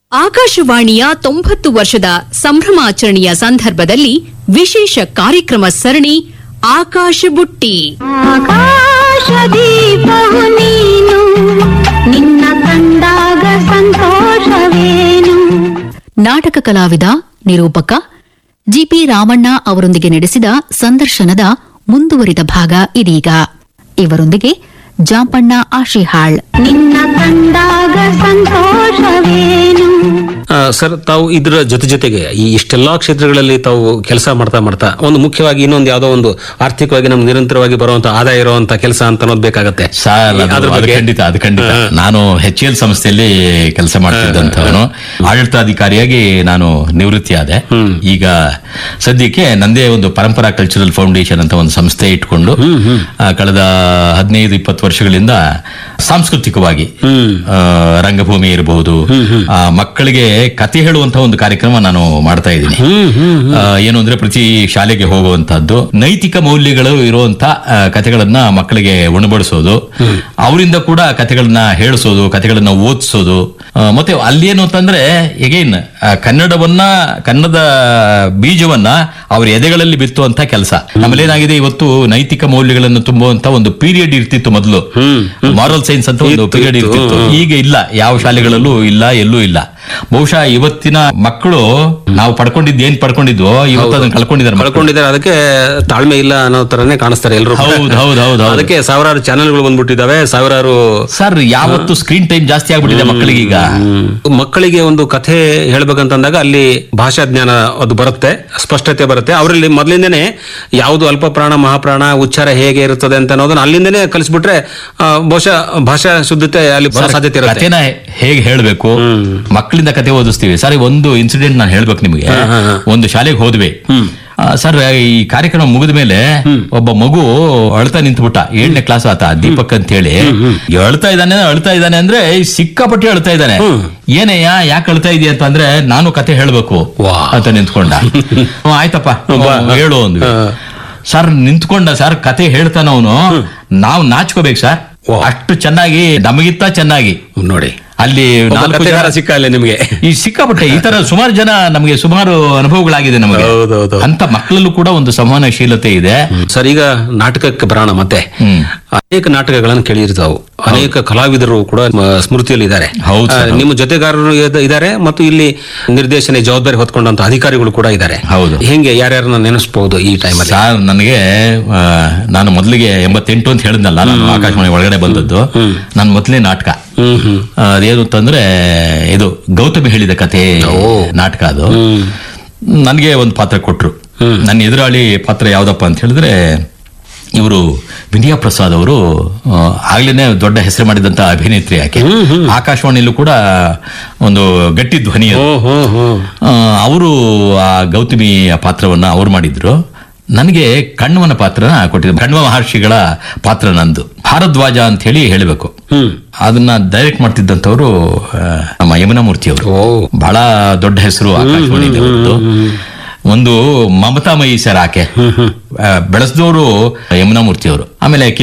ಆಕಾಶವಾಣಿಯ ತೊಂಬತ್ತು ವರ್ಷದ ಸಂಭ್ರಮಾಚರಣೆಯ ಸಂದರ್ಭದಲ್ಲಿ ವಿಶೇಷ ಕಾರ್ಯಕ್ರಮ ಸರಣಿ ಆಕಾಶ ಬುಟ್ಟಿ ಆಕಾಶ ದೀಪವು ನೀನು ನಿನ್ನ ಕಂಡಾಗ ಸಂತೋಷವೇನು ನಾಟಕ ಕಲಾವಿದ ನಿರೂಪಕ ಜಿಪಿ ರಾಮಣ್ಣ ಅವರೊಂದಿಗೆ ನಡೆಸಿದ ಸಂದರ್ಶನದ ಮುಂದುವರಿದ ಭಾಗ ಇದೀಗ ಇವರೊಂದಿಗೆ ಜಾಂಪಣ್ಣ ಆಶಿಹಾಳ್ ನಿನ್ನ ಕಂಡಾಗ ಸಂತೋಷವೇನು ಆ, ಸರ್ ತಾವು ಇದರ ಜೊತೆ ಜೊತೆಗೆ ಈ ಇಷ್ಟೆಲ್ಲಾ ಕ್ಷೇತ್ರಗಳಲ್ಲಿ ತಾವು ಕೆಲಸ ಮಾಡ್ತಾ ಮಾಡ್ತಾ ಒಂದು ಮುಖ್ಯವಾಗಿ ಇನ್ನೊಂದು ಯಾವುದೋ ಒಂದು ಆರ್ಥಿಕವಾಗಿ ನಮ್ಗೆ ನಿರಂತರವಾಗಿ ಬರುವಂತ ಆದಾಯ ಇರುವಂತ ಕೆಲಸ ಅಂತ ಅನ್ನೋದು ಬೇಕಾಗತ್ತೆ ಸಾರ್ ಅದು- ಅದ್ರ ಅದು ಬಗ್ಗೆ ಖಂಡಿತ ಅದು ಖಂಡಿತ ನಾನು ಎಚ್ ಎಲ್ ಸಂಸ್ಥೆಯಲ್ಲಿ ಕೆಲಸ ಮಾಡ್ತಿದ್ದಂಥವನು ಆಡಳಿತಾಧಿಕಾರಿಯಾಗಿ ನಾನು ನಿವೃತ್ತಿ ಆದೆ ಈಗ ಸದ್ಯಕ್ಕೆ ನಂದೇ ಒಂದು ಪರಂಪರಾ ಕಲ್ಚರಲ್ ಫೌಂಡೇಶನ್ ಅಂತ ಒಂದು ಸಂಸ್ಥೆ ಇಟ್ಕೊಂಡು ಆ, ಕಳೆದ ಹದಿನೈದು ಇಪ್ಪತ್ತು ವರ್ಷಗಳಿಂದ ಸಾಂಸ್ಕೃತಿಕವಾಗಿ ಆ, ರಂಗಭೂಮಿ ಇರಬಹುದು ಆ, ಮಕ್ಕಳಿಗೆ ಕತೆ ಹೇಳುವಂತಹ ಒಂದು ಕಾರ್ಯಕ್ರಮ ನಾನು ಮಾಡ್ತಾ ಇದ್ದೀನಿ ಆ, ಏನು ಅಂದ್ರೆ ಪ್ರತಿ ಶಾಲೆಗೆ ಹೋಗುವಂತಹದ್ದು ನೈತಿಕ ಮೌಲ್ಯಗಳು ಇರುವಂತ ಆ, ಕಥೆಗಳನ್ನ ಮಕ್ಕಳಿಗೆ ಉಣಬಡಿಸೋದು ಅವರಿಂದ ಕೂಡ ಕಥೆಗಳನ್ನ ಹೇಳಿಸೋದು ಕಥೆಗಳನ್ನ ಓದಿಸೋದು ಆ, ಮತ್ತೆ ಅಲ್ಲೇನು ಅಂತಂದ್ರೆ ಎಗೈನ್ ಕನ್ನಡವನ್ನ ಕನ್ನಡದ ಬೀಜವನ್ನ ಅವ್ರ ಎದೆಗಳಲ್ಲಿ ಬಿತ್ತುವಂತ ಕೆಲಸ ನಮ್ಮಲ್ಲಿ ಏನಾಗಿದೆ ಇವತ್ತು ನೈತಿಕ ಮೌಲ್ಯಗಳನ್ನು ತುಂಬುವಂತ ಒಂದು ಪೀರಿಯಡ್ ಇರ್ತಿತ್ತು ಮೊದಲು ಮಾರಲ್ ಸೈನ್ಸ್ ಅಂತ ಒಂದು ಇತ್ತು, ಪೀರಿಯಡ್ ಇತ್ತು. ಇರ್ತಿತ್ತು ಈಗ ಇಲ್ಲ ಯಾವ ಶಾಲೆಗಳಲ್ಲೂ ಇಲ್ಲ ಎಲ್ಲೂ ಇಲ್ಲ ಬಹುಶಃ ಇವತ್ತಿನ ಮಕ್ಕಳು ನಾವು ಪಡ್ಕೊಂಡಿದ್ದು ಏನ್ ಪಡ್ಕೊಂಡಿದ್ವೋ ಇವತ್ತು ಅದನ್ನ ಕಳ್ಕೊಂಡಿದ್ದಾರೆ ಮಕ್ಕಳು. ಕಳ್ಕೊಂಡಿದ್ದಾರೆ ಅದಕ್ಕೆ ತಾಳ್ಮೆ ಇಲ್ಲ ಅನ್ನೋ ತರನೇ ಕಾಣಿಸ್ತಾರೆ ಎಲ್ಲರೂ ಹೌದು, ಹೌದು, ಹೌದು, ಹೌದು. ಅದಕ್ಕೆ ಸಾವಿರಾರು ಚಾನೆಲ್ಗಳು ಬಂದ್ಬಿಟ್ಟಿದಾವೆ ಸಾವಿರಾರು ಸರ್ ಯಾವತ್ತು ಸ್ಕ್ರೀನ್ ಟೈಮ್ ಜಾಸ್ತಿ ಆಗ್ಬಿಟ್ಟಿದೆ ಮಕ್ಕಳಿಗೆ ಈಗ ಮಕ್ಕಳಿಗೆ ಒಂದು ಕಥೆ ಹೇಳ್ಬೇಕಂತಂದಾಗ ಅಲ್ಲಿ ಭಾಷಾ ಜ್ಞಾನ ಅದು ಬರುತ್ತೆ ಸ್ಪಷ್ಟತೆ ಬರುತ್ತೆ ಅವರಲ್ಲಿ ಮೊದಲಿಂದನೇ ಯಾವುದು ಅಲ್ಪ ಪ್ರಾಣ ಮಹಾಪ್ರಾಣ ಉಚ್ಚಾರ ಹೇಗೆ ಇರುತ್ತದೆ ಅಂತ ಅನ್ನೋದನ್ನ ಅಲ್ಲಿಂದನೇ ಕಲಿಸ್ಬಿಟ್ರೆ ಆ, ಬಹುಶಃ ಭಾಷಾ ಶುದ್ಧತೆ ಅಲ್ಲಿ ಬರೋ ಸರ್, ಸಾಧ್ಯತೆ ಇರುತ್ತೆ ಕಥೆನ ಹೇಗೆ ಹೇಳ್ಬೇಕು ಮಕ್ಕಳಿಂದ ಕತೆ ಓದಿಸ್ತೀವಿ ಸರ್ ಈ ಒಂದು ಇನ್ಸಿಡೆಂಟ್ ನಾನು ಹೇಳ್ಬೇಕು ನಿಮಗೆ ಒಂದು ಶಾಲೆಗೆ ಹೋದ್ವಿ ಆ, ಸರ್ ಈ ಕಾರ್ಯಕ್ರಮ ಮುಗಿದ ಮೇಲೆ ಒಬ್ಬ ಮಗು ಅಳ್ತಾ ನಿಂತ್ಬಿಟ್ಟ ಏಳನೇ ಕ್ಲಾಸ್ ಆತ ದೀಪಕ್ ಅಂತ ಹೇಳಿ ಅಳ್ತಾ ಇದ್ದಾನೆ ಅಳ್ತಾ ಇದ್ದಾನೆ ಅಂದ್ರೆ ಸಿಕ್ಕಾಪಟ್ಟೆ ಅಳ್ತಾ ಇದ್ದಾನೆ ಏನಯ್ಯ ಯಾಕೆ ಅಳ್ತಾ ಇದೀಯ ಅಂತ ಅಂದ್ರೆ ನಾನು ಕತೆ ಹೇಳ್ಬೇಕು ವಾ. ಅಂತ ನಿಂತ್ಕೊಂಡ ಹ್ಮ್, ಆಯ್ತಪ್ಪ ಹ್ಮ್, ಹೇಳು ಅಂದ್ವಿ ಸರ್ ನಿಂತ್ಕೊಂಡ ಸರ್ ಕತೆ ಹೇಳ್ತಾನ ಅವನು ನಾವು ನಾಚ್ಕೋಬೇಕು ಸರ್ ವಾ. ಅಷ್ಟು ಚೆನ್ನಾಗಿ ನಮಗಿಂತ ಚೆನ್ನಾಗಿ ನೋಡಿ ಅಲ್ಲಿ ಒಬ್ಬ ನಾಲ್ಕು ಕಥೆಗಾರ ಜನ ಸಿಕ್ಕ ಅಲ್ಲಿ ನಿಮಗೆ ಈ ಸಿಕ್ಕಾಪಟ್ಟೆ ಈ ತರ ಸುಮಾರು ಜನ ನಮಗೆ ಸುಮಾರು ಅನುಭವಗಳಾಗಿದೆ ನಮಗೆ ಹೌದೌದು. ಅಂತ ಮಕ್ಕಳಲ್ಲೂ ಕೂಡ ಒಂದು ಸಂವಹನಶೀಲತೆ ಇದೆ ಸರ್ ಈಗ ನಾಟಕಕ್ಕೆ ಬರೋಣ ಮತ್ತೆ ಹ್ಮ್. ಅನೇಕ ನಾಟಕಗಳನ್ನು ಕೇಳಿರ್ತಾವು ಅನೇಕ ಕಲಾವಿದರು ಕೂಡ ಮ- ಸ್ಮೃತಿಯಲ್ಲಿ ಇದ್ದಾರೆ ಹೌದು ಸರ್, ಆ, ನಿಮ್ಮ ಜೊತೆಗಾರರು ಇದ- ಇದ್ದಾರೆ ಮತ್ತು ಇಲ್ಲಿ ನಿರ್ದೇಶನ ಜವಾಬ್ದಾರಿ ಹೊತ್ಕೊಂಡಂತ ಅಧಿಕಾರಿಗಳು ಕೂಡ ಇದ್ದಾರೆ ಹೌದು. ಹೆಂಗೆ ಯಾರ್ಯಾರನ್ನ ನೆನೆಸ್ಬಹುದು ಈ ಟೈಮಲ್ಲಿ ಸರ್ ನನಗೆ ಆ, ನಾನು ಮೊದಲಿಗೆ ಎಂಬತ್ತೆಂಟು ಅಂತ ಹೇಳಿದ್ನಲ್ಲ ನಾನು ಆಕಾಶವಾಣಿ ಒಳಗಡೆ ಬಂದದ್ದು ನನ್ನ ಮೊದಲೇ ನಾಟಕ ಹ್ಮ್ ಹ್ಮ್ ಆ, ಅದೇನು ಅಂತಂದ್ರೆ ಇದು ಗೌತಮಿ ಹೇಳಿದ ಕತೆ ನಾಟಕ ಅದು ನನಗೆ ಒಂದು ಪಾತ್ರ ಕೊಟ್ರು ನನ್ನ ಎದುರಾಳಿ ಪಾತ್ರ ಯಾವ್ದಪ್ಪ ಅಂತ ಹೇಳಿದ್ರೆ ಇವರು ವಿದ್ಯಾ ಪ್ರಸಾದ್ ಅವರು ಆಗ್ಲೇನೆ ದೊಡ್ಡ ಹೆಸರು ಮಾಡಿದಂತ ಅಭಿನೇತ್ರಿ ಆಕೆ ಆಕಾಶವಾಣಿಯಲ್ಲೂ ಕೂಡ ಒಂದು ಗಟ್ಟಿ ಧ್ವನಿ ಅದು. ಹ್ಮ್ ಹ್ಮ್ ಹ್ಮ್ ಅವರು ಆ ಗೌತಮಿ ಪಾತ್ರವನ್ನ ಅವ್ರು ಮಾಡಿದ್ರು ನನಗೆ ಕಣ್ವನ ಪಾತ್ರನ ಕೊಟ್ಟಿದ್ರು ಕಣ್ವ ಮಹರ್ಷಿಗಳ ಪಾತ್ರ ನಂದು ಭಾರದ್ವಾಜ ಅಂತ ಹೇಳಿ ಹೇಳಬೇಕು ಹ್ಮ್ ಅದನ್ನ ಡೈರೆಕ್ಟ್ ಮಾಡ್ತಿದ್ದಂಥವ್ರು ಆ, ನಮ್ಮ ಯಮುನಮೂರ್ತಿ ಅವರು ಓ. ಬಹಳ ದೊಡ್ಡ ಹೆಸರು ಆಕಾಶವಾಣಿ ಒಂದು ಮಮತಾಮಯಿ ಸರ್ ಆಕೆ ಬೆಳೆಸಿದವರು ಯಮುನಾ ಮೂರ್ತಿ ಅವರು ಆಮೇಲೆ ಕೆ